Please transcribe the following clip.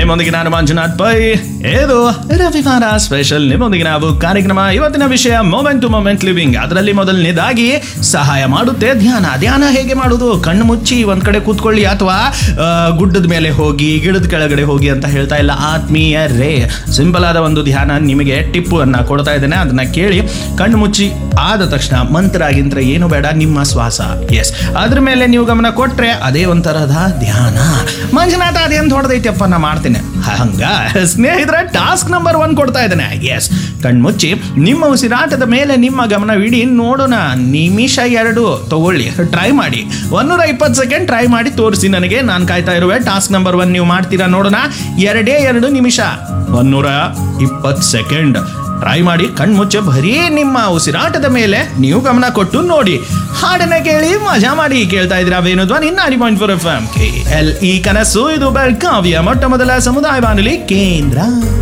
ನಿಮ್ಮೊಂದಿಗೆ ನಾನು ಮಂಜುನಾಥ್ ಪೈ ಇದು ರವಿವಾರ ಸ್ಪೆಷಲ್ ನಿಮ್ಮೊಂದಿಗೆ ನಾವು ಕಾರ್ಯಕ್ರಮ ಇವತ್ತಿನ ವಿಷಯ ಮೊಮೆಂಟ್ ಟು ಮೊಮೆಂಟ್ ಲಿವಿಂಗ್ ಅದರಲ್ಲಿ ಮೊದಲನೇದಾಗಿ ಸಹಾಯ ಮಾಡುತ್ತೆ ಧ್ಯಾನ ಧ್ಯಾನ ಹೇಗೆ ಮಾಡುದು ಕಣ್ಣು ಮುಚ್ಚಿ ಒಂದ್ ಕಡೆ ಕೂತ್ಕೊಳ್ಳಿ ಅಥವಾ ಆ, ಗುಡ್ಡದ ಮೇಲೆ ಹೋಗಿ ಗಿಡದ ಕೆಳಗಡೆ ಹೋಗಿ ಅಂತ ಹೇಳ್ತಾ ಇಲ್ಲ ಆತ್ಮೀಯರೇ ಸಿಂಪಲ್ ಆದ ಒಂದು ಧ್ಯಾನ ನಿಮಗೆ ಟಿಪ್ಪು ಅನ್ನ ಕೊಡ್ತಾ ಇದ್ದೇನೆ ಅದನ್ನ ಕೇಳಿ ಕಣ್ಣು ಮುಚ್ಚಿ ಆದ ತಕ್ಷಣ ಮಂತ್ರ ಗಿಂತ್ರ ಏನು ಬೇಡ ನಿಮ್ಮ ಶ್ವಾಸ ಎಸ್ ಅದ್ರ ಮೇಲೆ ನೀವು ಗಮನ ಕೊಟ್ರೆ ಅದೇ ಒಂಥರದ ಧ್ಯಾನ ಮಂಜುನಾಥ ಅದೇನ್ ಹೊಡೆದೈತಪ್ಪ ನಾ ಮಾಡ್ತೇನೆ ಹಂಗ ಸ್ನೇಹಿತರ ಟಾಸ್ಕ್ ನಂಬರ್ ಒನ್ ಕೊಡ್ತಾ ಇದ್ದೇನೆ ಎಸ್ ಕಣ್ಮುಚ್ಚಿ ನಿಮ್ಮ ಉಸಿರಾಟದ ಮೇಲೆ ನಿಮ್ಮ ಗಮನವಿಡಿ ನೋಡೋಣ ನಿಮಿಷ ಎರಡು ತಗೊಳ್ಳಿ ಟ್ರೈ ಮಾಡಿ ಒಂದೂರ ಇಪ್ಪತ್ತು ಸೆಕೆಂಡ್ ಟ್ರೈ ಮಾಡಿ ತೋರಿಸಿ ನನಗೆ ನಾನು ಕಾಯ್ತಾ ಇರುವೆ ಟಾಸ್ಕ್ ನಂಬರ್ ಒನ್ ನೀವು ಮಾಡ್ತೀರಾ ನೋಡೋಣ ಎರಡೇ ಎರಡು ನಿಮಿಷ ಒಂದೂರ ಇಪ್ಪತ್ತು ಸೆಕೆಂಡ್ ಟ್ರೈ ಮಾಡಿ ಕಣ್ಮುಚ್ಚೆ ಬರೀ ನಿಮ್ಮ ಉಸಿರಾಟದ ಮೇಲೆ ನೀವು ಗಮನ ಕೊಟ್ಟು ನೋಡಿ ಹಾಡನ್ನ ಕೇಳಿ ಮಜಾ ಮಾಡಿ ಕೇಳ್ತಾ ಇದ್ದೀರಾ ವೇಣು ಧ್ವನಿ ನಾಡಿ point four F M K L ಈ ಕನಸು ಇದು ಬೆಳಗಾವಿಯ ಮೊಟ್ಟ ಮೊದಲ ಸಮುದಾಯ ಬಾನುಲಿ ಕೇಂದ್ರ